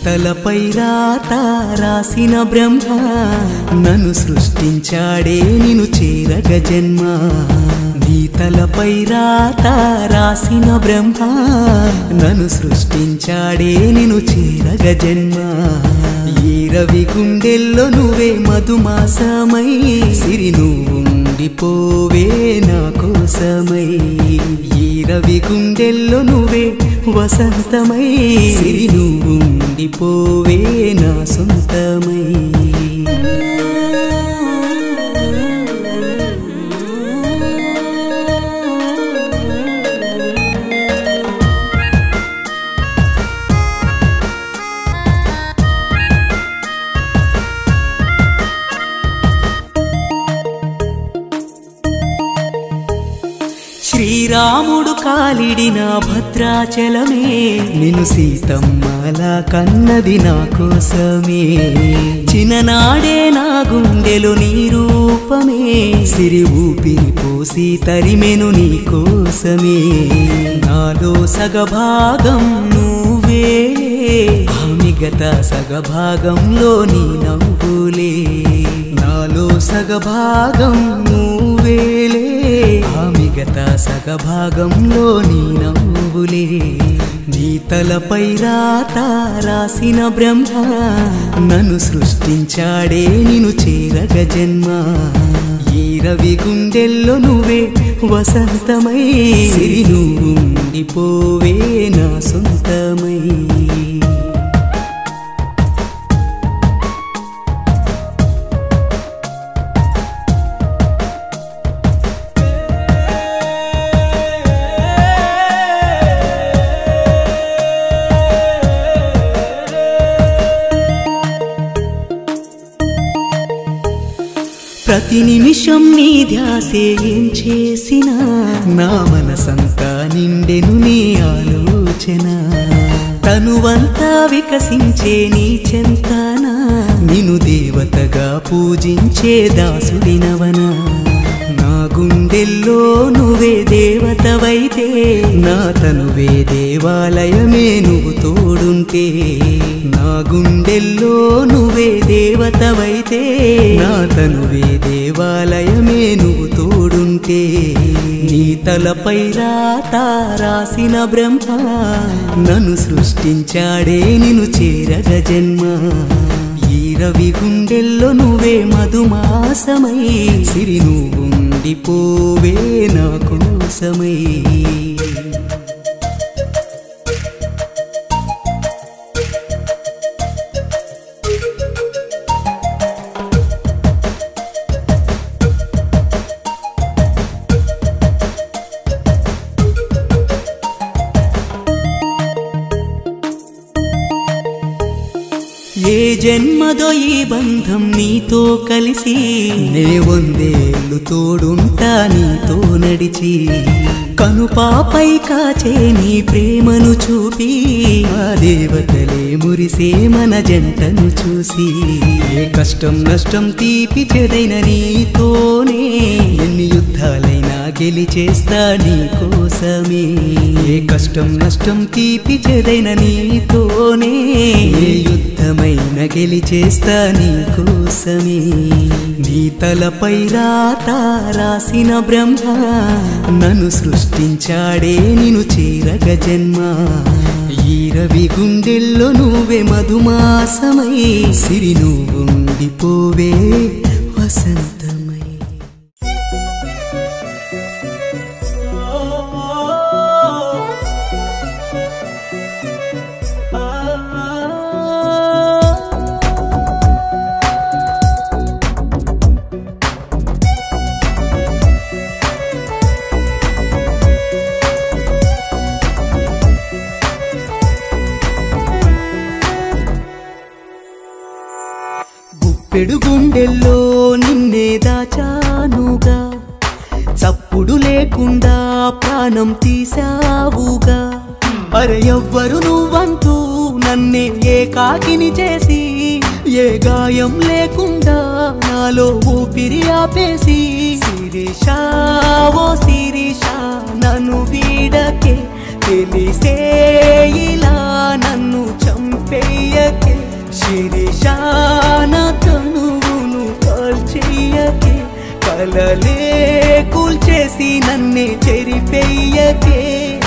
తలపై రాత రాసిన బ్రహ్మ నన్ను సృష్టించాడే నిన్ను చేరగ జన్మ నీ తలపై రాత రాసిన బ్రహ్మ నన్ను సృష్టించాడే నిన్ను చేరగ జన్మ ఈ రవి గుండెల్లో నువ్వే మధుమాసమై సిరి నువ్వుండిపోవే నా కోసమై ఈ రవి గుండెల్లో నువ్వే వసంతమై సిరి నువ్వుండిపోవే నా సొంతమై శ్రీరాముడు కాలిడిన భద్రాచలమే నిన్ను సీతమ్మలా కన్నది నా కోసమే చిన్ననాడే నా గుండెలు నీ రూపమే సిరి ఊపిరి పోసి తరిమెను నీ కోసమే నాలో సగభాగం నువ్వే ఆ మిగత సగభాగంలో నీ నవ్వులే నాలో సగభాగం నువ్వేలే ఆ మిగతా సగభాగంలో నీ నవ్వులే నీ తలపై రాత రాసిన బ్రహ్మ నన్ను సృష్టించాడే నిన్ను చేరగ జన్మ ఈ రవి గుండెల్లో నువ్వే వసంతమై సిరి నువ్వుండిపోవే నా సొంతమై ప్రతి నిమిషం నీ ధ్యాసే ఏం చేసినా నా మనసంతా నిండెను నీ ఆలోచన తనువంతా వికసించే నీ చెంతన నిన్ను దేవతగా పూజించే దాసుడినవనా నా గుండెల్లో నువ్వే దేవతవైతే నా తనువే దేవాలయమే నువ్వు తోడుంటే నా గుండెల్లో నువ్వే దేవతవైతే నా తనువే దేవాలయమే నువ్వు తోడుంటే నీ తలపై రాత రాసిన బ్రహ్మ నన్ను సృష్టించాడే నిన్ను చేరగ జన్మ ఈ రవి గుండెల్లో నువ్వే మధుమాసమై సిరి నువ్వుండిపోవే నా కోసమై ఏ జన్మదో ఈ బంధం నీతో కలిసి నే వందేళ్ళు తోడుంటా నీతో నడిచి కనుపాపై కాచే నీ ప్రేమను చూపి ఆ దేవతలే మురిసే మన జంటను చూసి ఏ కష్టం నష్టం తీపి చెదైన నీతోనే ఎన్ని యుద్ధాలైనా గెలిచేస్తా నీ కోసమే ఏ కష్టం నష్టం తీపి చెదైన నీతోనే ఏ యుద్ధమైన గెలిచేస్తా నీ కోసమే నీ తలపై రాత రాసిన బ్రహ్మ నన్ను సృష్టించాడే నిన్ను చేరగ జన్మ ఈ రవి గుండెల్లో నువ్వే మధుమాసమై సిరి నువ్వుండిపోవే వసంతమై గుప్పెడు గుండెల్లో నిన్నే దాచానుగా చప్పుడు లేకుండా ప్రాణం తీసావుగా అరే ఎవ్వరు నువ్వంటూ నన్నే ఏకాకిని చేసి ఏ గాయం లేకుండా నాలో ఊపిరి ఆపేసి శిరీషా ఓ శిరీషా నన్ను వీడకే తెలిసే ఇలా నన్ను చంపేయకే కలలే కూల్చేసి నన్నే చెరిపెయ్యకే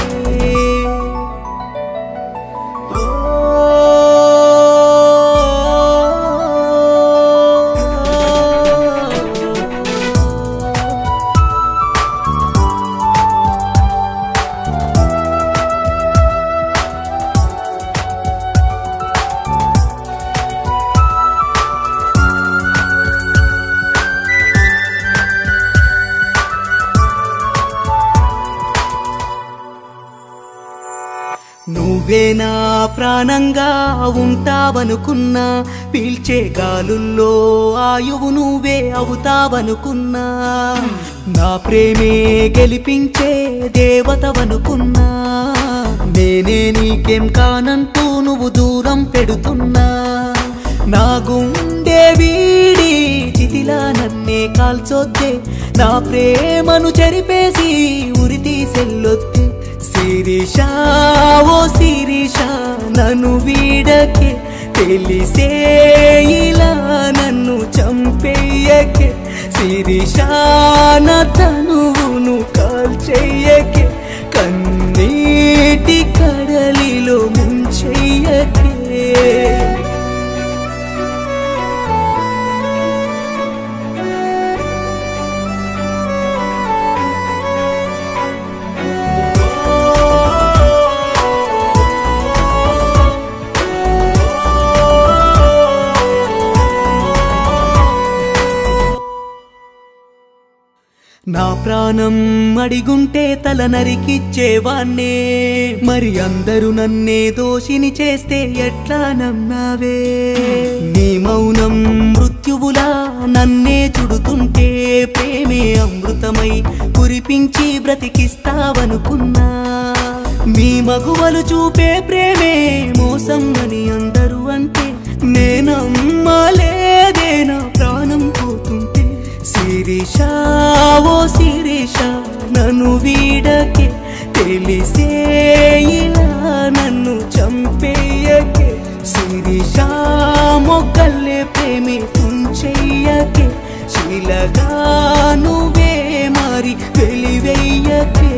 నువ్వే నా ప్రాణంగా ఉంటావనుకున్నా పీల్చే గాలుల్లో ఆయువు నువ్వే అవుతావనుకున్నా నా ప్రేమే గెలిపించే దేవతవనుకున్నా నేనే నీకేం కానంటూ నువ్వు దూరం పెడుతున్నా నా గుండె వీడి చితిలా నన్నే కాల్చొద్దే నా ప్రేమను చెరిపేసి ఉరి తీసెల్లొద్దే శిరీషా ఓ శిరీషా నన్ను వీడకే తెలిసే ఇలా నన్ను చంపేయకే శిరీషా నా తనువును కాల్చెయ్యకే కన్నీటి కడలిలో ముంచెయ్యకే నా ప్రాణం అడిగుంటే తల నరికిచ్చేవాన్నే మరి అందరూ నన్నే దోషిని చేస్తే ఎట్లా నమ్మావే నీ మౌనం మృత్యువులా నన్నే చుడుతుంటే ప్రేమే అమృతమై కురిపించి బ్రతికిస్తావనుకున్నా మీ మగువలు చూపే ప్రేమే మోసం అని అందరూ అంటే నేనమ్మలేదే నా ప్రాణం పోతుంటే శిరీషా ఓ శిరీషా నన్ను వీడకే తెలిసే ఇలా నన్ను చంపేయకే శిరీషా మొక్కల్లే ప్రేమి తుంచెయ్యకే శిలగా నువ్వే మరి వెలివెయ్యకే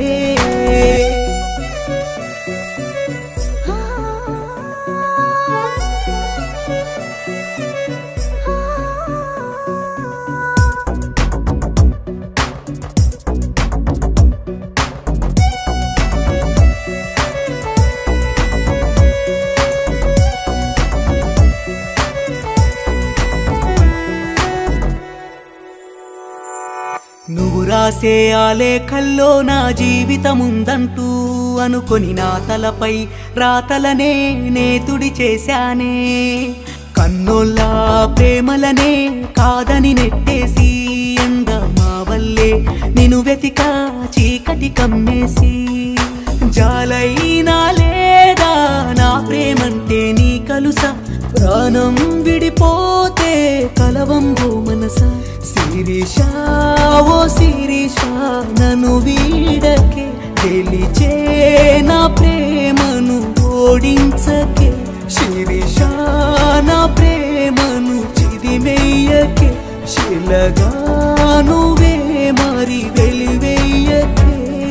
నువ్వు రాసే ఆ లేఖల్లో నా జీవితముందంటూ అనుకొని నా తలపై రాతలనే నేతుడి చేశానే కన్నోళ్ళ ప్రేమలనే కాదని నెట్టేసి ఎండ మా వల్లే నిన్ను వెతిక చీకటి కమ్మేసి జాలైనా లేదా నా ప్రేమంటే నీ కలుస ప్రాణం విడిపోతే కలవంబో మనస శిరీషా ఓ శిరీషా నన్ను వీడకే గెలిచే నా ప్రేమను ఓడించకే శిరీషా నా ప్రేమను చిదిమెయ్యకే శిలగా నువ్వే మరి వెలివెయ్యకే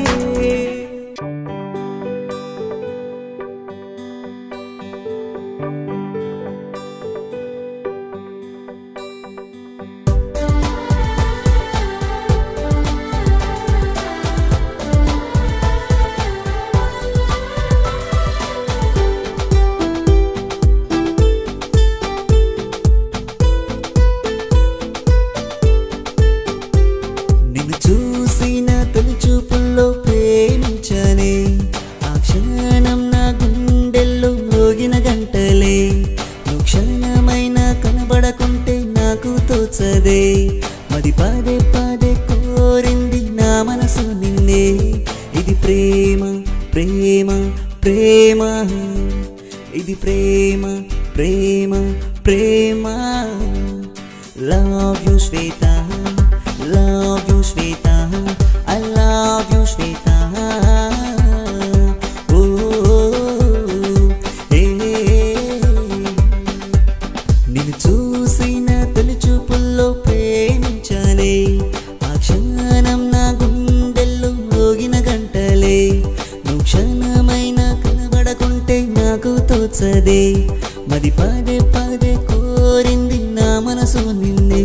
నిన్ను చూసిన తొలి చూపుల్లో ప్రేమించనే ఆ క్షణం నా గుండెల్లో మోగిన గంటలే నువ్వు క్షణమైన కనబడకుంటే నాకు తోచదే మది పదే పదే కోరింది నా మనసు నిన్నే ఇది ప్రేమ ప్రేమ ప్రేమ ఇది ప్రేమ ప్రేమ ప్రేమ love you Shweta love you Shweta I love you Shweta ఓ ఏ నిన్ను చూసిన తొలి చూపుల్లో ప్రేమించానే ఆ క్షణం తోచదే మది పదే పదే కోరింది నా మనసు నిన్నే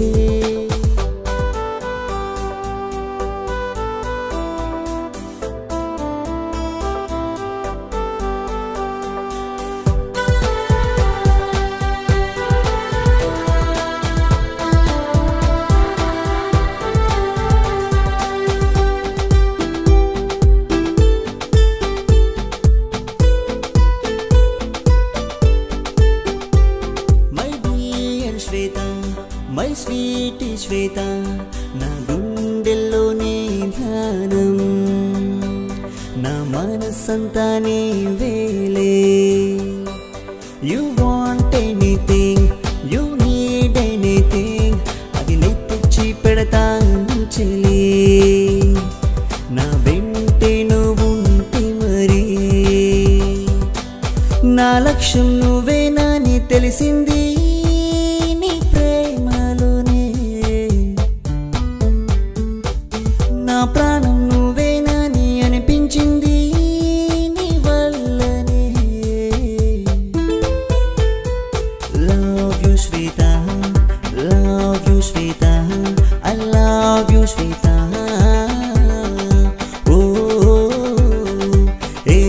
my dear Shweta my sweet Shweta నా గుండెల్లోనే ధ్యానం నా మనసంతా నీ వేలే you want anything you need anything అది నే తెచ్చి పెడతాను చెలి నా వెంటే నువ్వుంటే మరి నా లక్ష్యం నువ్వేనని తెలిసింది నీ ప్రేమలోనే నా ప్రాణం నువ్వేనని అనిపించింది నీ వల్లనే love you Shweta love you Shweta I love you Shweta ఓ ఏ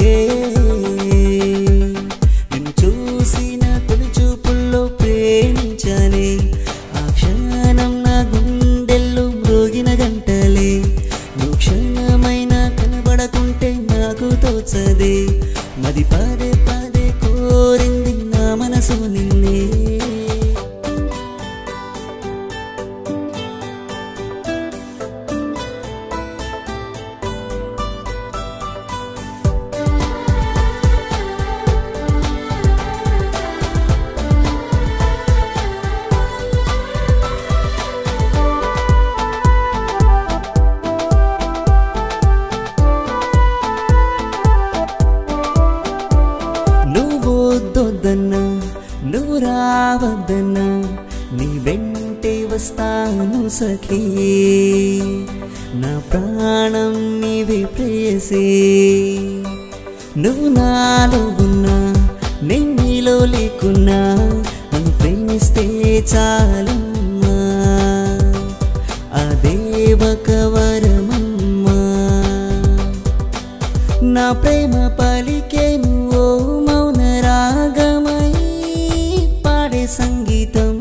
నిన్ను చూసిన తొలి చూపుల్లో ప్రేమించానే ఆ క్షణం నా గుండెల్లో మ్రోగిన గంటలే నువ్వు క్షణమైనా కనబడకుంటే నాకు తోచదే మది పదే పదే కోరింది నా మనసు నిన్నే నువ్వు వద్దొద్దన్నా నువ్వు రావద్దన్నా నీ వెంటే వస్తాను సఖీ నా ప్రాణం నీవే ప్రేయసే నువ్వు నాలో ఉన్నా నేను నీలో లేకున్నా నన్ను ప్రేమిస్తే చాలమ్మా అదే ఒక వరమమ్మా నా ప్రేమ పలికేను ఓ మౌన రాగమై పాడే సంగీతం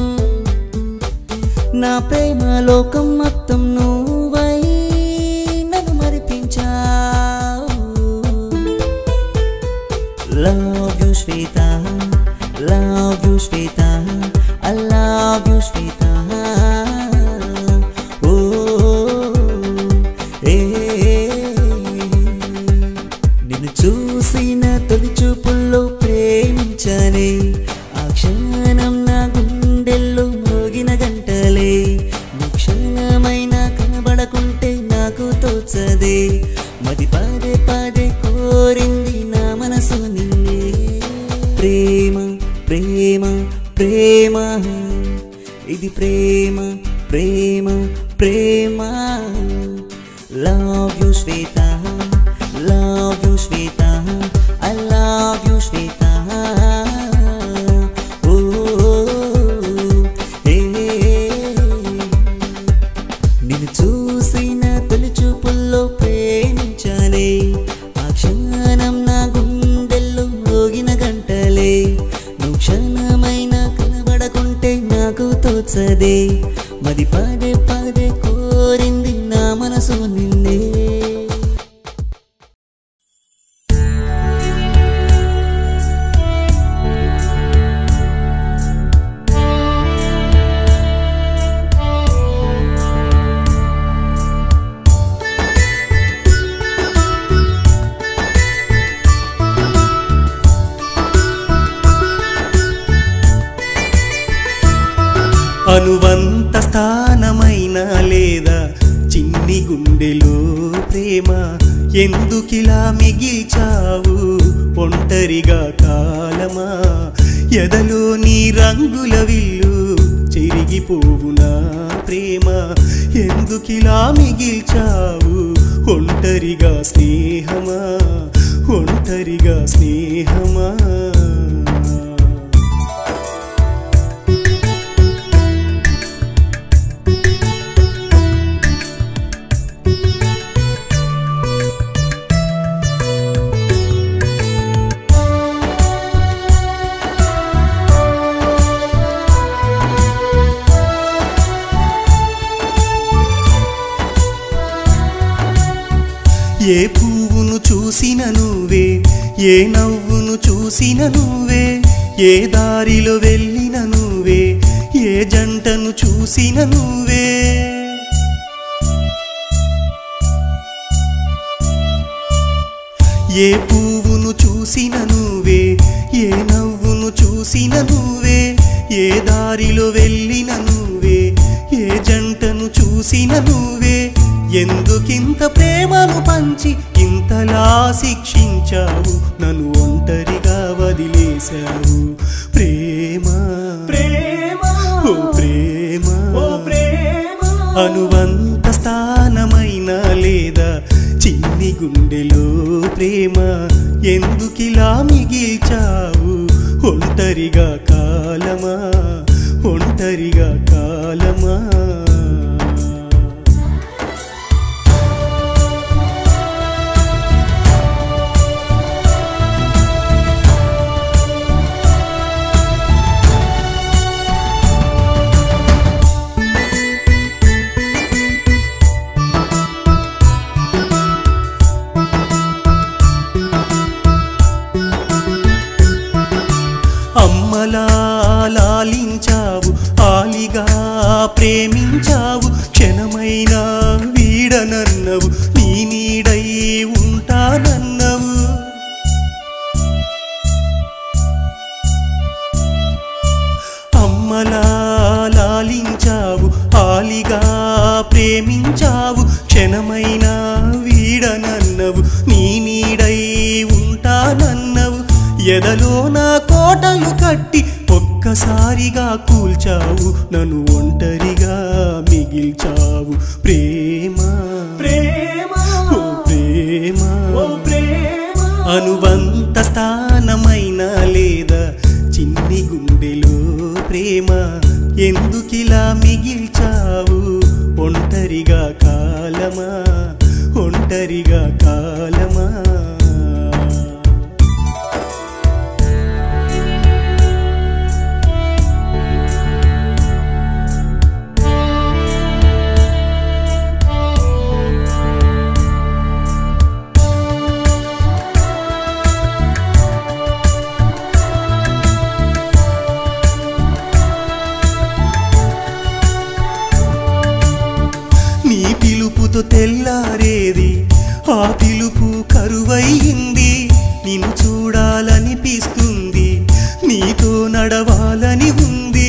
నా ప్రేమ లోకం మొత్తం నువ్వై నన్ను మరిపించావు love you Shweta love you Shweta I love you Shweta ఓ ఏ నిన్ను చూసిన తొలి చూపుల్లో ప్రేమించానే ఆ క్షణం నా గుండెల్లో మోగిన గంటలే నువ్వు క్షణమైనా కనబడకుంటే నాకు తోచదే మది పదే పదే కోరింది నా మనసు నిన్నే ప్రేమ ప్రేమ ప్రేమ ఇది ప్రేమ ప్రేమ ప్రేమ love you Shweta love you Shweta I love you Shweta ఓ ఏ నిన్ను చూసిన తొలి చూపుల్లో ప్రేమించానే ఆ క్షణం నా గుండెల్లో మోగిన గంటలే నువ్వు క్షణమైనా కనబడకుంటే నాకు తోచదే మది పదే పదే కోరింది నా మనసు నిన్నే అనువంత స్థానమైన లేదా చిన్ని గుండెలో ప్రేమ ఎందుకిలా మిగిల్చావు ఒంటరిగా కాలమా ఎదలో నీ రంగుల విల్లు చెరిగిపోవునా ప్రేమ ఎందుకిలా మిగిల్చావు ఒంటరిగా స్నేహమా ఒంటరిగా స్నేహమా ఏ పువ్వును చూసిన నువ్వే ఏ నవ్వును చూసిన నువ్వే ఏ దారిలో వెళ్ళిన నువ్వే ఏ జంటను చూసిన నువ్వే ఏ పువ్వును చూసిన నువ్వే ఏ నవ్వును చూసిన నువ్వే ఏ దారిలో వెళ్ళిన నువ్వే ఏ జంటను చూసిన నువ్వే ఎందుకింత ప్రేమను పంచి ఇంతలా శిక్షించావు నన్ను ఒంటరిగా వదిలేశావు ప్రేమ ప్రేమ ఓ ప్రేమ ఓ ప్రేమ అనువంత స్థానమైన లేదా చిన్ని గుండెలో ప్రేమ ఎందుకిలా మిగిల్చావు ఒంటరిగా కాలమా ఒంటరిగా కాలమా అమ్మలా లాలించావు ఆలిగా ప్రేమించావు క్షణమైన వీడనన్నవు నీ నీడై ఉంటానన్నవు అమ్మలా లాలించావు ఆలిగా ప్రేమించావు క్షణమైన వీడనన్నవు నీ నీడై ఉంటానన్నవు ఎదలో నా కోటలు కట్టి ఒక్కసారిగా కూల్చావు నన్ను ఒంటరిగా మిగిల్చావు ప్రేమ ప్రేమ ఓ ప్రేమ ఓ ప్రేమ అనువంత స్థానమైన లేదా చిన్ని గుండెలో ప్రేమ ఎందుకిలా మిగిల్చావు ఒంటరిగా కాలమా ఒంటరిగా కాలమా నీ పిలుపుతో తెల్లారేది ఆ పిలుపు కరువయ్యింది నిన్ను చూడాలనిపిస్తుంది నీతో నడవాలని ఉంది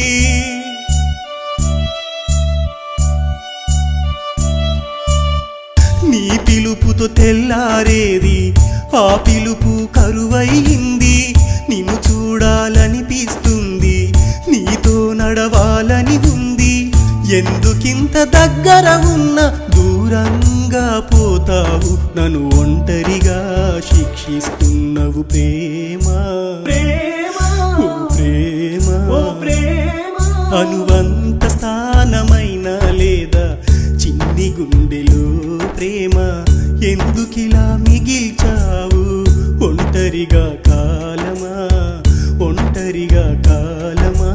నీ పిలుపుతో తెల్లారేది ఆ పిలుపు కరువయ్యింది నిన్ను చూడాలనిపిస్తుంది నీతో నడవాలని ఉంది ఎందుకింత దగ్గర ఉన్న దూరంగా పోతావు నన్ను ఒంటరిగా శిక్షిస్తున్నవు ప్రేమ ప్రేమ ఓ ప్రేమ ఓ ప్రేమ అనువంత స్థానమైన లేదా చిన్ని గుండెలో ప్రేమ ఎందుకిలా మిగిల్చావు ఒంటరిగా కాలమా ఒంటరిగా కాలమా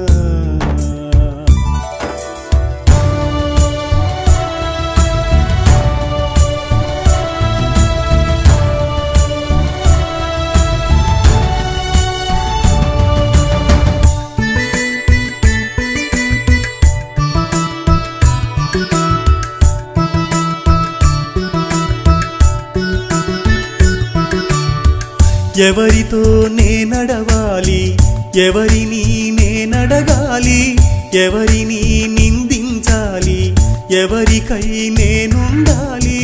ఎవరితో నేనడవాలి ఎవరిని నేనడగాలి ఎవరిని నిందించాలి ఎవరికై నేనుండాలి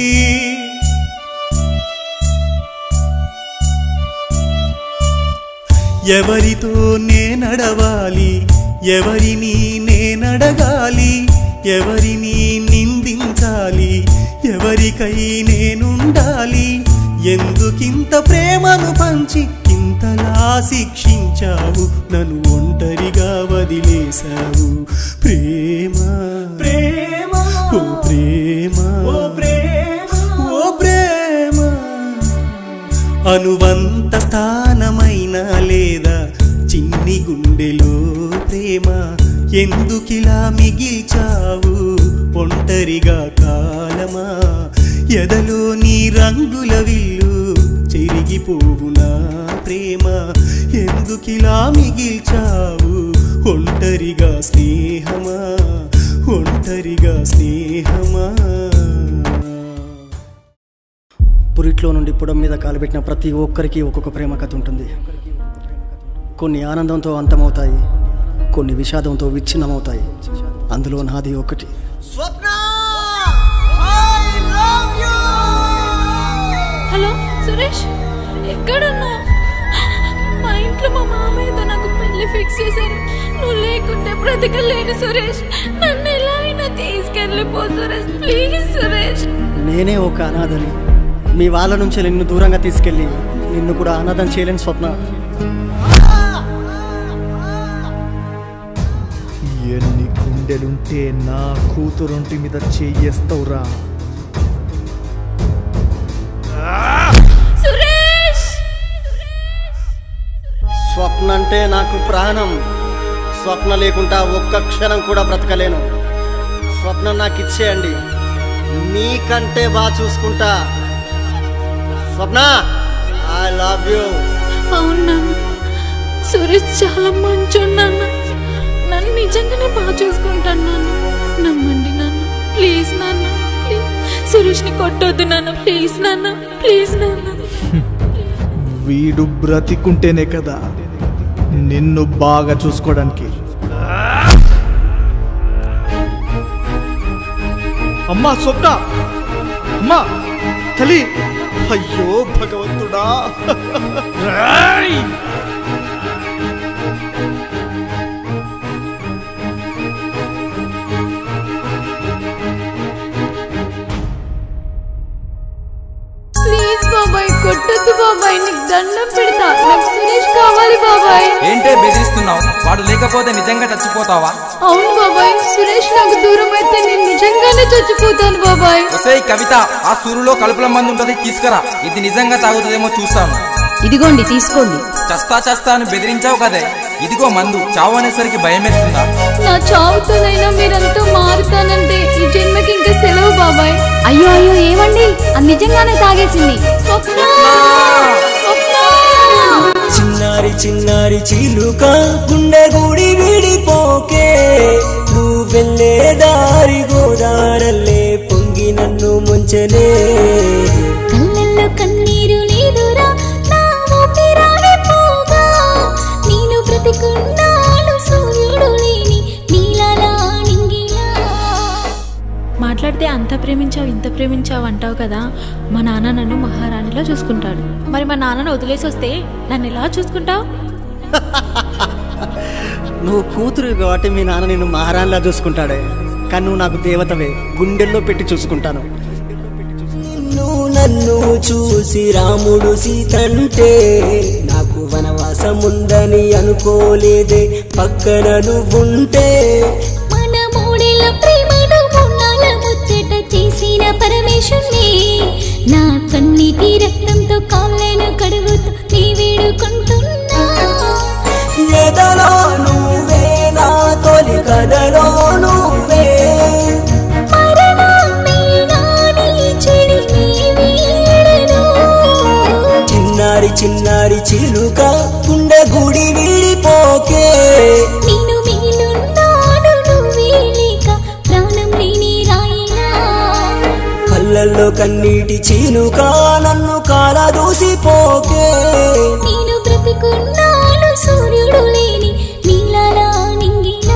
ఎవరితో నేనడవాలి ఎవరిని నేనడగాలి ఎవరిని నిందించాలి ఎవరికై నేనుండాలి ఎందుకింత ప్రేమను పంచి ఇంతలా శిక్షించావు నన్ను ఒంటరిగా వదిలేశావు ప్రేమ ప్రేమ ఓ ప్రేమ ఓ ప్రేమ ఓ ప్రేమ అనువంత స్థానమైన లేదా చిన్ని గుండెలో ప్రేమ ఎందుకిలా మిగిల్చావు ఒంటరిగా కాలమా ఎదలో నీ రంగుల విల్లు చెరిగిపోవునా ప్రేమ ఎందుకిలా మిగిల్చావు ఒంటరిగా స్నేహమా ఒంటరిగా స్నేహమా పురిట్లో నుండి పుడం మీద కాలుపెట్టిన ప్రతి ఒక్కరికి ఒక్కొక్క ప్రేమ కథ ఉంటుంది కొన్ని ఆనందంతో అంతమవుతాయి కొన్ని విషాదంతో విచ్ఛిన్నమవుతాయి అందులో నాది ఒకటి హలో సురేష్ ఎక్కడున్నావు మా ఇంట్లో మా మామయ్యతో నాకు పెళ్లి ఫిక్స్ చేశారు నువ్వు లేకుంటే బ్రతకలేను సురేష్ నన్ను ఎలా అయినా తీసుకెళ్ళిపో సురేష్ ప్లీజ్ సురేష్ నేనే ఒక అనాథని మీ వాళ్ళ నుంచి నిన్ను దూరంగా తీసుకెళ్ళి నిన్ను కూడా అనాథం చేయలేని స్వప్న ఎన్ని గుండెలుంటే నా కూతురుంటి మీద చెయ్యేస్తావురా సురేష్ స్వప్న అంటే నాకు ప్రాణం స్వప్న లేకుండా ఒక్క క్షణం కూడా బ్రతకలేను స్వప్న నాకు ఇచ్చేయండి మీకంటే బాగా చూసుకుంటా స్వప్న ఐ లవ్ యూ అవును నాన్న సురేష్ చాలా మంచోడు నాన్న నన్ను నిజంగానే బాగా చూసుకుంటాను నాన్న నమ్మండి నాన్న ప్లీజ్ నాన్న ప్లీజ్ సురేష్ని కొట్టొద్దు నాన్న ప్లీజ్ నాన్న ప్లీజ్ నాన్న వీడు బ్రతికుంటేనే కదా నిన్ను బాగా చూసుకోవడానికి అమ్మా స్వప్న అమ్మా తల్లి అయ్యో భగవంతుడా ప్లీజ్ బాబాయ్ కొట్టొద్దు బాబాయ్ నీకు దండం పెడతా నాకు సురేష్ కావాలి బాబాయ్ ఏంటే బెదిరిస్తున్నావు వాడు లేకపోతే నిజంగా చచ్చిపోతావా అవును బాబాయ్ సురేష్ నాకు దూరం అయితే నేను నిజంగానే చచ్చిపోతాను బాబాయ్ ఒసేయ్ కవిత ఆ సూరులో కలుపుల మంది ఉంటది తీసుకురా ఇది నిజంగా తాగుతుందేమో చూస్తాను ఇదిగోండి తీసుకోండి చస్తా చస్తా అని బెదిరించావు కదే ఇదిగో మందు చావు అనేసరికి భయమేస్తుందా నా చావుతోనైనా మీరంతా మారుతానంటే ఈ జన్మకి ఇంకా సెలవు బాబాయ్ అయ్యో అయ్యో ఏమండి అది నిజంగానే తాగేసింది స్వప్న స్వప్న చిన్నారి చిన్నారి చిలుక గుండె గుడి విడిపోకే నువ్వు వెళ్ళే దారి గోదారల్లే పొంగి నన్ను ముంచలే కళ్ళల్లో కన్నీరు లేదురా నా ఊపిరాడే పోగా నేను బ్రతికున్నాను సూర్యుడు లేని నీలలా నింగిలా మాట్లాడితే అంత ప్రేమించావు ఇంత ప్రేమించావు అంటావు కదా మా నాన్న నన్ను మహారాణిలా చూసుకుంటాడు మరి మా నాన్నను వదిలేసి వస్తే నన్ను ఎలా చూసుకుంటావు నువ్వు కూతురు కాబట్టి మీ నాన్న నిన్ను మహారాణిలా చూసుకుంటాడే కానీ నువ్వు నాకు దేవతవే గుండెల్లో పెట్టి చూసుకుంటాను నిన్ను నన్ను చూసి రాముడు సీతంటే నాకు వనవాసముందని అనుకోలేదే పక్కన నువ్వుంటే మన మూడేళ్ళ ప్రేమను మూన్నాళ్ళ ముచ్చట చేసిన పరమేశ్వరుని నా కన్నీటి రక్తంతో కాళ్ళను కడుగుతూ నీ వేడుకుంటున్నా ఎదలో నువ్వే నా తొలి కథలో నువ్వే మరణమైనా నీ చెడి నీ వీడను. చిన్నారి చిన్నారి చిలుక గుండె గుడి విడిపోకే నేను మిగిలున్నాను నువ్వే లేక ప్రాణం లేని రాయినా కళ్ళల్లో కన్నీటి చిలుక నన్ను కాల దూసిపోకే నేను బ్రతికున్నాను సూర్యుడు లేని నీలలా నింగిలా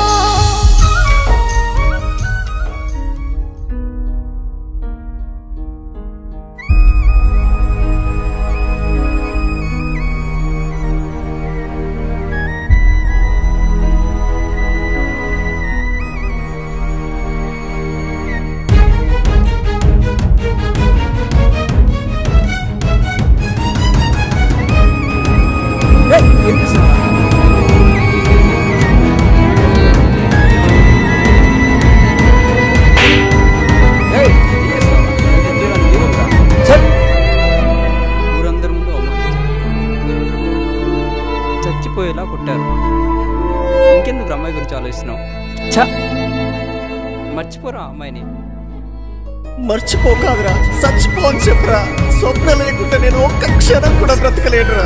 ఊరందరి ముందు అవమానించారు చచ్చిపోయేలా కొట్టారు ఇంకెందుకు అమ్మాయి గురించి ఆలోచిస్తున్నావు ఛ మర్చిపోరా ఆ అమ్మాయిని మర్చిపోకాదురా చచ్చిపో అని చెప్పరా స్వప్న లేకుండా నేను ఒక్క క్షణం కూడా బ్రతకలేనురా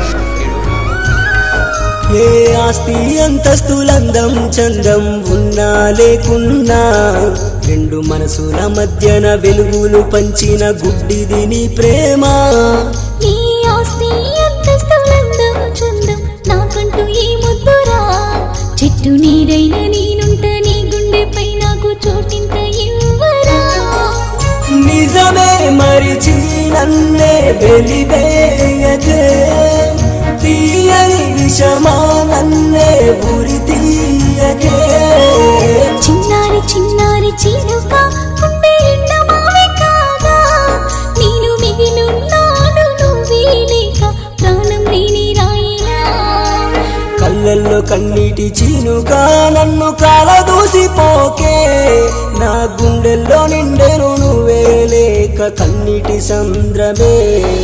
ఏ ఆస్తి అంతస్తులందం చందం ఉన్నా లేకున్నా రెండు మనసుల మధ్యన వెలుగులు పంచిన గుడ్డిది నీ ప్రేమ నీ ఆస్తి అంతస్తులందం చందం నాకంటూ ఈ ముద్దురా చెట్టు నీడైన నేనుంట నీ గుండెపై నాకు చోటింత ఇవ్వరా నిజమే మరిచి నన్నే వెలివేయకే తీయని విషమా నన్నే ఉరి తీయకే చిన్నారి చిన్నారి చిలుక ఉండే ఎండమావే కాగా నేను మిగిలున్నాను నువ్వే లేక ప్రాణం లేని రాయిలా కళ్ళల్లో కన్నీటి చీనుగా నన్ను కాలదూసిపోకే నా గుండెల్లో నిండెను నువ్వే లేక కన్నీటి సంద్రమే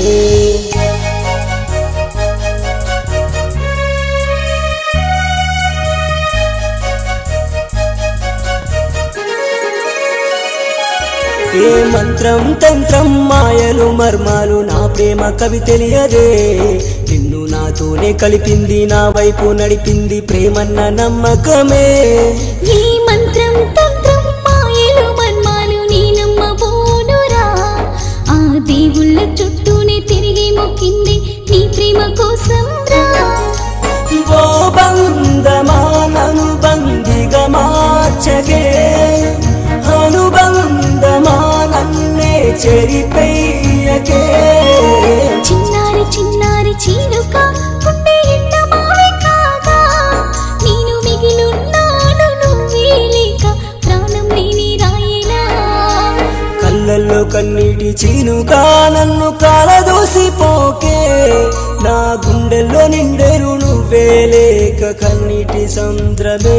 ఏ మంత్రం తంత్రం మాయలు మర్మాలు నా ప్రేమ కవి తెలియదే నిన్ను నాతోనే కలిపింది నా వైపు నడిపింది ప్రేమన్న నమ్మకమే ఈ మంత్రం తంత్రం మాయలు మర్మాలు నీ నమ్మబోనురా ఆ దేవుళ్ళ చుట్టూనే తిరిగి మొక్కింది నీ ప్రేమ కోసం రా ఓ బంధమా నను బందిగా మార్చగే అనుబంధమా నన్నే చెరిపెయ్యకే చిన్నారి చిన్నారి చీలుక గుండె ఎండమావే కాగా నేను మిగిలున్నాను నువ్వే లేక ప్రాణం లేని రాయిలా కళ్ళల్లో కన్నీటి చీనుగా నన్ను కాలదూసిపోకే నా గుండెల్లో నిండెను నువ్వే లేక కన్నీటి సంద్రమే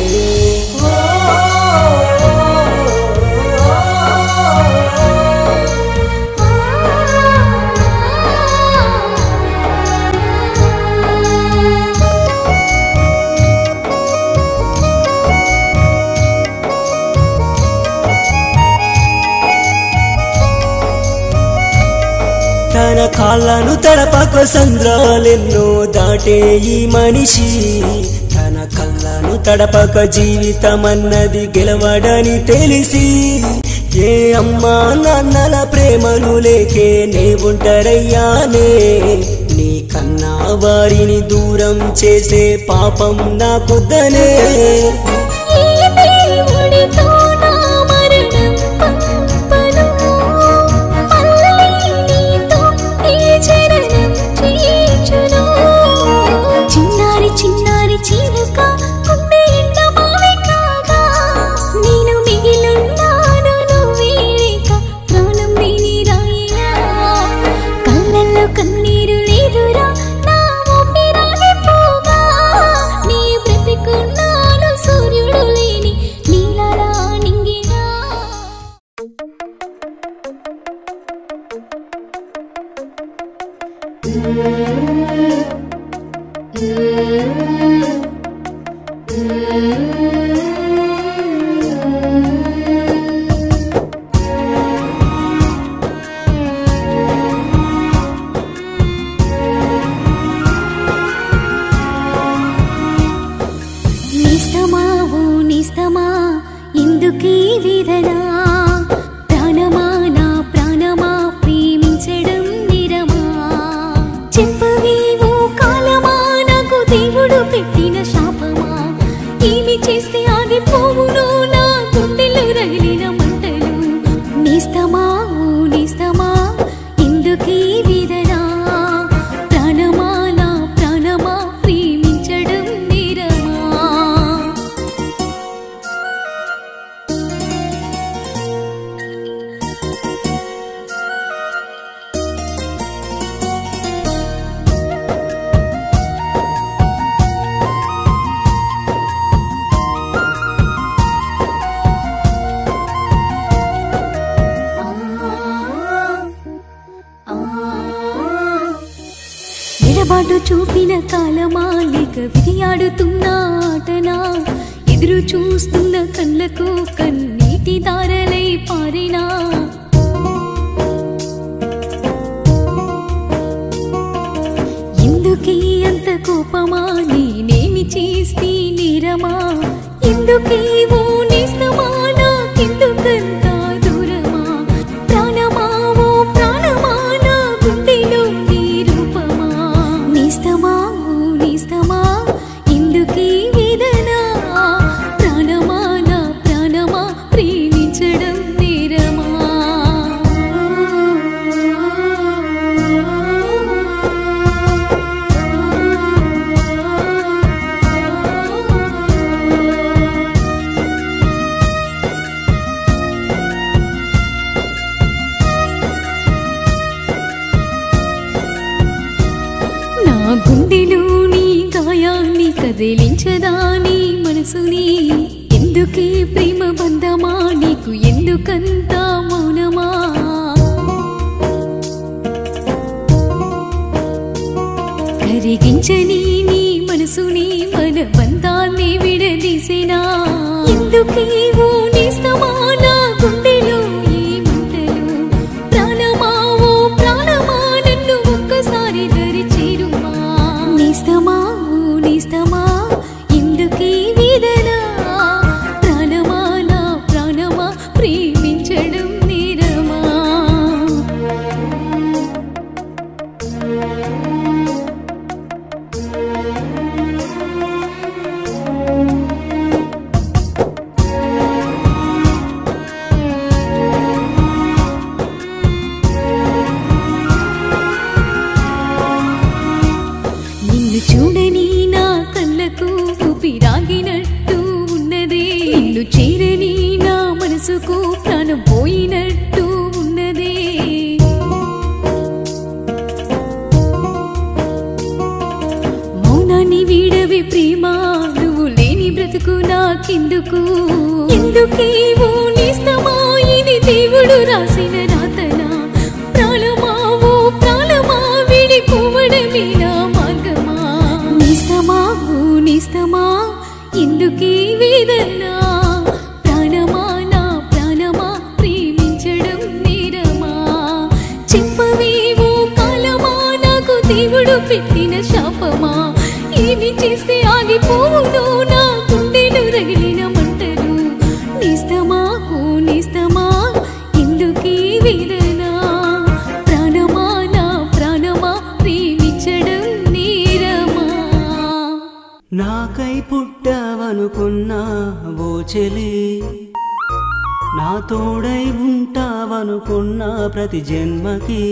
తన కాళ్ళను తడపక సంద్రాలెన్నో దాటే ఈ మనిషి తన కళ్ళను తడపక జీవితం అన్నది గెలవడని తెలిసి ఏ అమ్మా నాన్నల ప్రేమలు లేకే నే ఒంటరయ్యానే నీ కన్నా వారిని దూరం చేసే పాపం నాకొద్దనే ఈ దేవుడితో నా మరణం పంపను మళ్ళీ నీతో ఈ చరణం చేయుచును చిన్నారి చిన్నారి చిలుక గుండె ఎండమావే కాగా నేను మిగిలున్నాను నువ్వే లేక ప్రాణం లేని రాయిలా కళ్ళల్లో కన్నీరు లేదురా నా ఊపిరాడే పోగా నీ బ్రతికున్నాను సూర్యుడు లేని నీలలా నింగినా నిస్తమా ఓ నిస్తమా ఎందుకీ వేదన ప్రాణమా నా ప్రాణమా ప్రేమించడం నిరమా చెప్పవే ఓ కాలమా నాకు దేవుడు పెట్టిన శాపమా ఏమి చేస్తే ఆగిపోవును నా గుండెలో రగిలిన మంటలు నిస్తమా ఓ నిస్తమా ఎందుకీ వేదన ప్రాణమా నా ప్రాణమా ప్రేమించడం నిరమా ఎడబాటు చూపిన కాలమా లేక విరియాడుతున్న ఆటనా ఎదురు చూస్తున్న కళ్ళకు కన్నీటి దారలై పారినా కోపమా నేనేమి చేస్తే నేరమా ఎందుకేవో నేస్తమా నాకెందుకంత దూరమా ప్రాణమా ఓ ప్రాణమా నా గుండెలో నీ రూపమా నేస్తమా ఓ నేస్తమా ఎందుకీ వేదన ప్రాణమా నా ప్రాణమా ప్రేమించడం నేరమా నా గుండెలోని గాయాన్ని కదిలించదా నీ మనసుని ఎందుకే ప్రేమ బంధమా నీకు ఎందుకంత మౌనమా కరిగించని నీ మనసుని మన బంధాన్ని విడదీసినా ఎందుకే ఓ నేస్తమా నా గుండెలో ఈ మంటలు ప్రాణమా ఓ ప్రాణమా నన్ను ఒక్కసారి దరి చేరుమా నేస్తమా ఓ నేస్తమా ఎందుకీ వేదన ప్రాణమా నా ప్రాణమా ప్రేమించడం నేరమా నిన్ను చూడని నా కళ్ళకు ఊపిరాగినట్టు ఉన్నదే నిన్ను చేరని నా మనసుకు ప్రాణం పోయినట్టు ఉన్నదే మౌనాన్ని వీడవి ప్రేమ నువ్వు లేని బ్రతుకు నాకెందుకు ఎందుకేవో నేస్తమా ఇది దేవుడు రాసిన రాతనా ప్రాణమా ఓ ప్రాణమా విడిపోవడమే నా మార్గమా నేస్తమా ఓ నేస్తమా ఎందుకీ వేదన ప్రాణమా నా ప్రాణమా ప్రేమించడం నేరమా చెప్పవేవో కాలమా నాకు దేవుడు పెట్టిన శాపమా ఏమి చేస్తే ఆగిపోవును నా గుండెలు రగిలిన మంటలు నేస్తమా ఓ నేస్తమా ఎందుకీ వేదన ప్రాణమా నా ప్రాణమా ప్రేమించడం నేరమా నాకై పుట్టావనుకున్నా ఓ చెలి నా తోడై ఉంటావనుకున్నా ప్రతి జన్మకి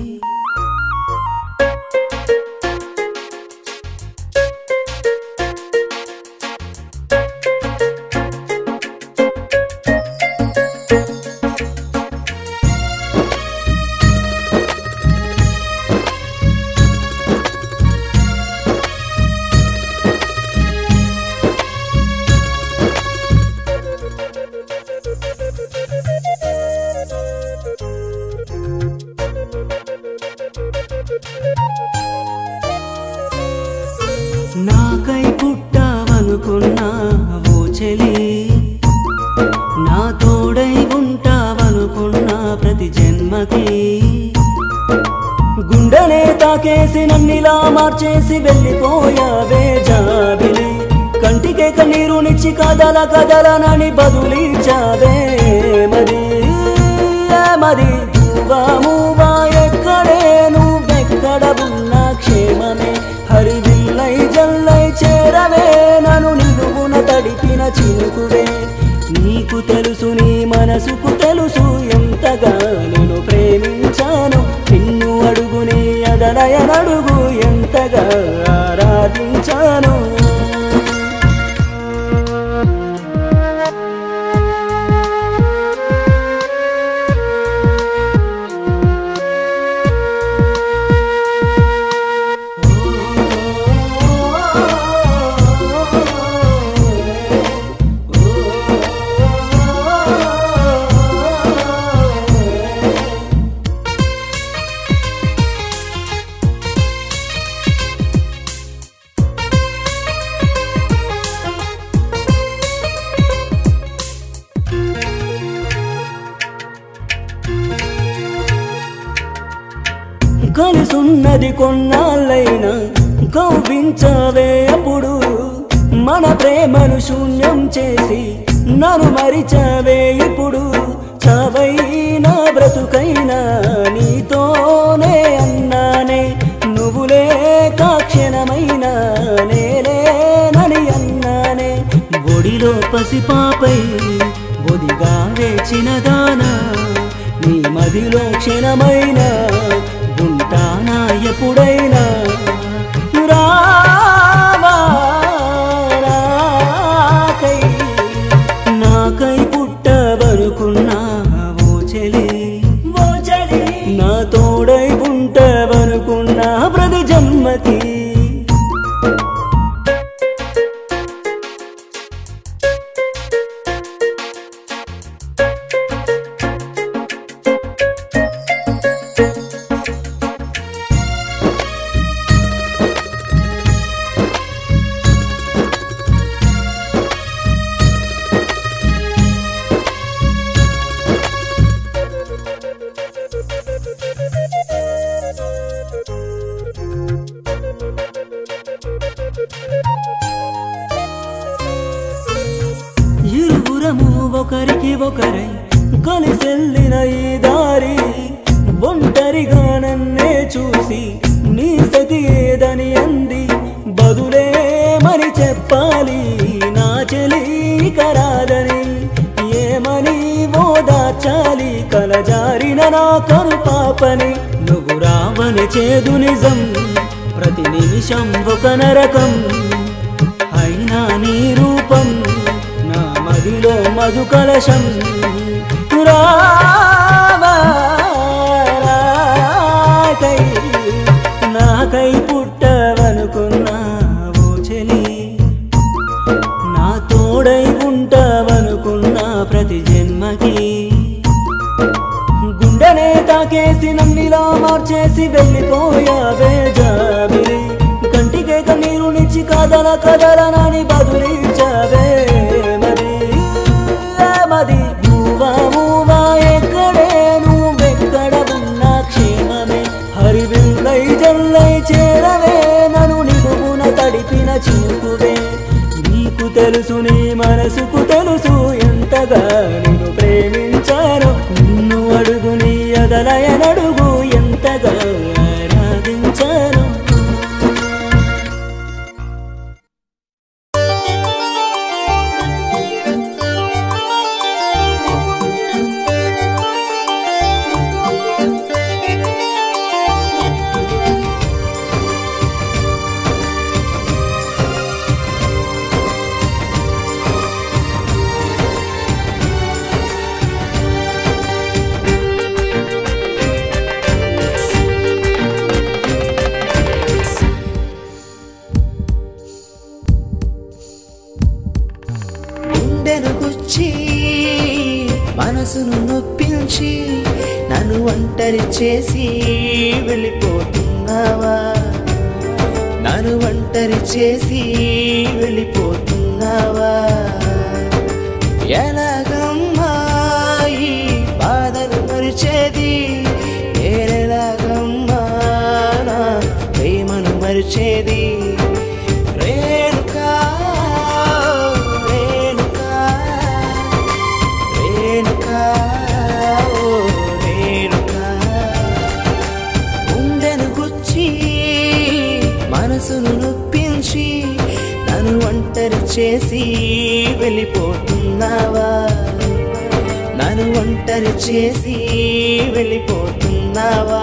నాకై పుట్టావనుకున్నా ఓ చెలి నా తోడై ఉంటావనుకున్నా ప్రతి జన్మకి గుండెనే తాకేసి నన్నిలా మార్చేసి వెళ్ళిపోయావే జాబిలి కంటికే కన్నీరునిచ్చి కదల కదలనని బదులిచ్చావే మరి ఏ మరి మూవా మూవా ఎక్కడే నువ్వెక్కడ ఉన్నా క్షేమమే హరివిల్లై జల్లై చేరవే నన్ను నిలువున తడిపిన చినుకువే నీకు తెలుసు నీ మనసుకు తెలుసు ఎంతగా నేను ప్రేమించాను నిన్ను అడుగునే అదనయనడుగు ఎంతగా ఆరాధించాను కలిసున్నది కొన్నాళ్ళైనా కవ్వించవే అప్పుడు మన ప్రేమను శూన్యం చేసి నన్ను మరిచవే ఇప్పుడు చావైనా బ్రతుకైనా నీతోనే అన్నానే నువ్వులే కాక్షణమైనా నేలేనని అన్నానే ఒడిలో పసిపాపై ఒదిగా వేచిన దానా నీ మదిలో క్షణమైన ఉంటానా ఎప్పుడైనా రావా నాకై నాకై పుట్టవనుకున్నా ఓ చెలి ఓ చెలి నా తోడై ఉంటవనుకున్నా ప్రతి జన్మకి ఇరువురము ఒకరికి ఒకరై కలిసెల్లిన ఈ దారి ఒంటరిగా నన్నే చూసి నీ సతి ఏదని అంది బదులే మరి చెప్పాలి నా చెలి కరాదని ఏమని ఓదార్చాలి కలజారిన నా కను పాపని నువ్వు రావని చేదు నిజం ప్రతి నిమిషం ఒక నరకం అయినా నీ రూపం నా మదిలో మధు కలశం రావా నాకై నాకై పుట్టవనుకున్నా ఓ చెలి నా తోడై ఉంటావనుకున్నా ప్రతి జన్మకి గుండెనే తాకేసి నన్నిలా మార్చేసి వెళ్ళిపోయావే జాబిలి కంటికే కన్నీరు నిచ్చి కదల కదలనని బదులిచ్చావే మరి ఏ మది మూవా మూవా ఎక్కడే నువ్వెక్కడ ఉన్నా క్షేమమే హరివిల్లై జల్లై చేరవే నన్ను నిలువున తడిపిన చినుకువే నీకు తెలుసు నీ మనసుకు తెలుసు ఎంతగా నేను ప్రేమించాను నిన్ను అడుగు నీ అదలయనడుగు ఎంతగా ఆరాధించాను గుండెను గుచ్చి మనసును నొప్పించి నన్ను ఒంటరి చేసి వెళ్ళిపోతున్నావా నన్ను ఒంటరి చేసి వెళ్ళిపోతున్నావా ఎలాగమ్మా ఈ బాధను మరిచేది నేనెలాగమ్మా నా ప్రేమను మరిచేది రేణుకా రేణుకా రేణుకా ఓ రేణుకా గుండెను గుచ్చి మనసును నొప్పించి నన్ను ఒంటరి చేసి వెళ్ళిపోతున్నావా నన్ను ఒంటరి చేసి వెళ్ళిపోతున్నావా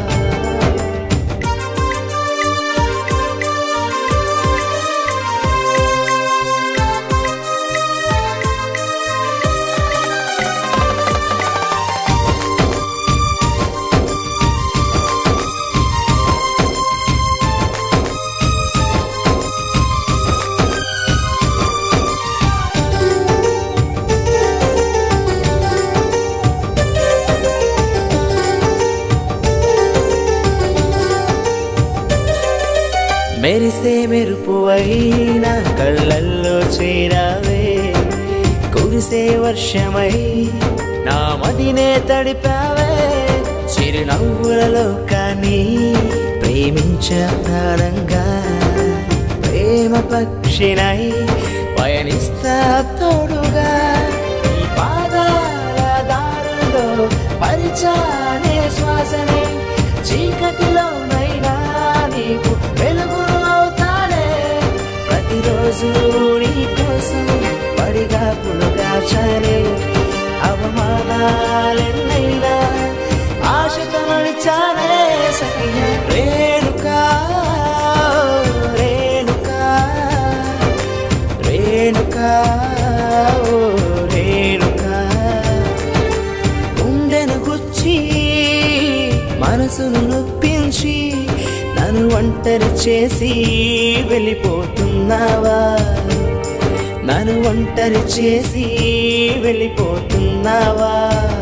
మెరిసే మెరుపు అయినా కళ్ళల్లో చేరావే కురిసే వర్షమై నా మదినే తడిపావే చిరునవ్వులలో కానీ ప్రేమించ ప్రాణంగా ప్రేమ పక్షినై పయనిస్తా తోడుగా ఈ పాదాల దారుల్లో పరిచానే శ్వాసనే చీకటిలోనైనా నీకు వెలుగును అవుతానే ప్రతిరోజు నీ కోసం పడిగా పులుగాచానే అవమానాలెన్నైనా ఆశతో నడిచానే సఖియ రేణుకా రేణుకా రేణుకా ఓ రేణుకా గుండెను గుచ్చి మనసును నొప్పించి నన్ను ఒంటరి చేసి వెళ్ళిపోతున్నావా నన్ను ఒంటరి చేసి వెళ్ళిపోతున్నావా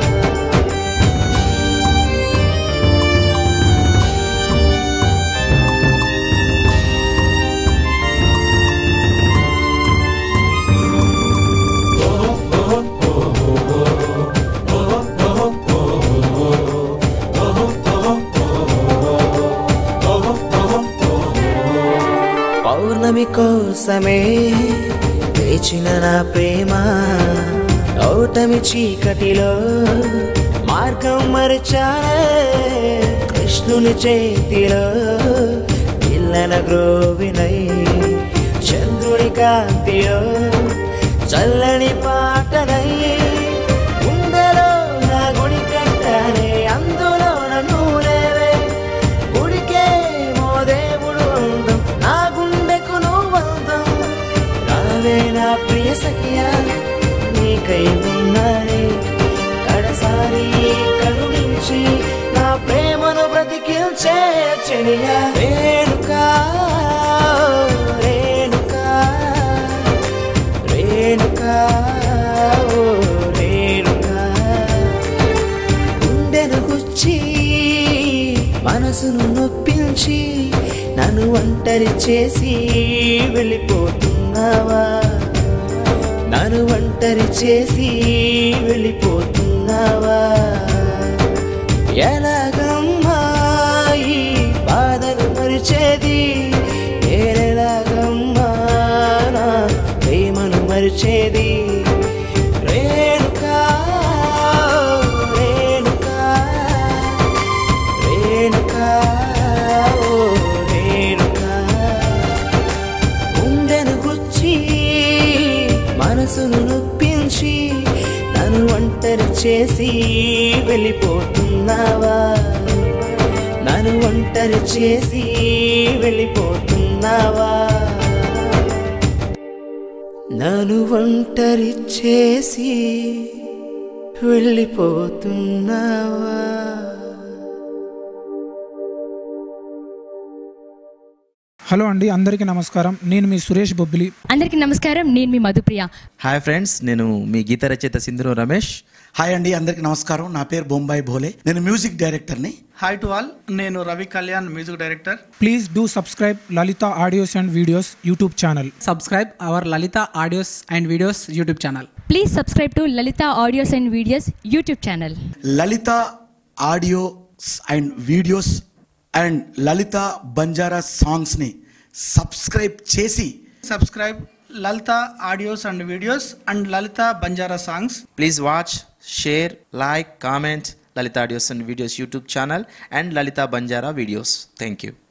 పౌర్ణమి కోసమే వేచిన నా ప్రేమ ఔటమి చీకటిలో మార్గం మరిచానే కృష్ణుని చేతిలో పిల్లల గ్రోవినై చంద్రుని కాంతిలో చల్లని పాటనై గుండెలో నా గుడి కట్టనే అందులో నన్ను లేవే గుడికే మో దేవుడు అందం నా గుండెకు నువ్వందం రావే నా ప్రియ సఖియా నీకై ఉన్నానే కడసారి కరుణించి నా ప్రేమను బ్రతికించే చెలియా రేణుకా రేణుకా రేణుకా ఓ రేణుకా గుండెను గుచ్చి మనసును నొప్పించి నన్ను ఒంటరి చేసి వెళ్ళిపోతున్నావా నన్ను ఒంటరి చేసి వెళ్ళిపోతున్నావా ఎలాగమ్మా ఈ బాధను మరిచేది నేనెలాగమ్మా నా ప్రేమను మరిచేది రేణుకా రేణుకా రేణుకా ఓ రేణుకా గుండెను గుచ్చి మనసును నొప్పించి నన్ను ఒంటరి చేసి వెళ్ళిపోతున్నావా నన్ను ఒంటరి చేసి వెళ్ళిపోతున్నావా నన్ను ఒంటరి చేసి వెళ్ళిపోతున్నావా హలో అండి అందరికీ నమస్కారం నేను మీ సురేష్ బొబ్బిలి అందరికీ నమస్కారం నేను మీ మధుప్రియ హాయ్ ఫ్రెండ్స్ నేను మీ గీత రచయిత సింధురు రమేష్ హాయ్ అండి అందరికి నమస్కారం నా పేరు బొంబాయి భోలే నేను మ్యూజిక్ డైరెక్టర్ని హాయ్ టు ఆల్ నేను Ravi Kalyan music director please do subscribe Lalita audios and videos YouTube channel subscribe our Lalita audios and videos YouTube channel. Please subscribe to Lalita audios and videos YouTube channel Lalita audio and videos and Lalita Banjara సాంగ్స్ని subscribe చేసి subscribe Lalita audios and videos and Lalita Banjara songs please watch share like comment Lalita audios and videos YouTube channel and Lalita Banjara videos thank you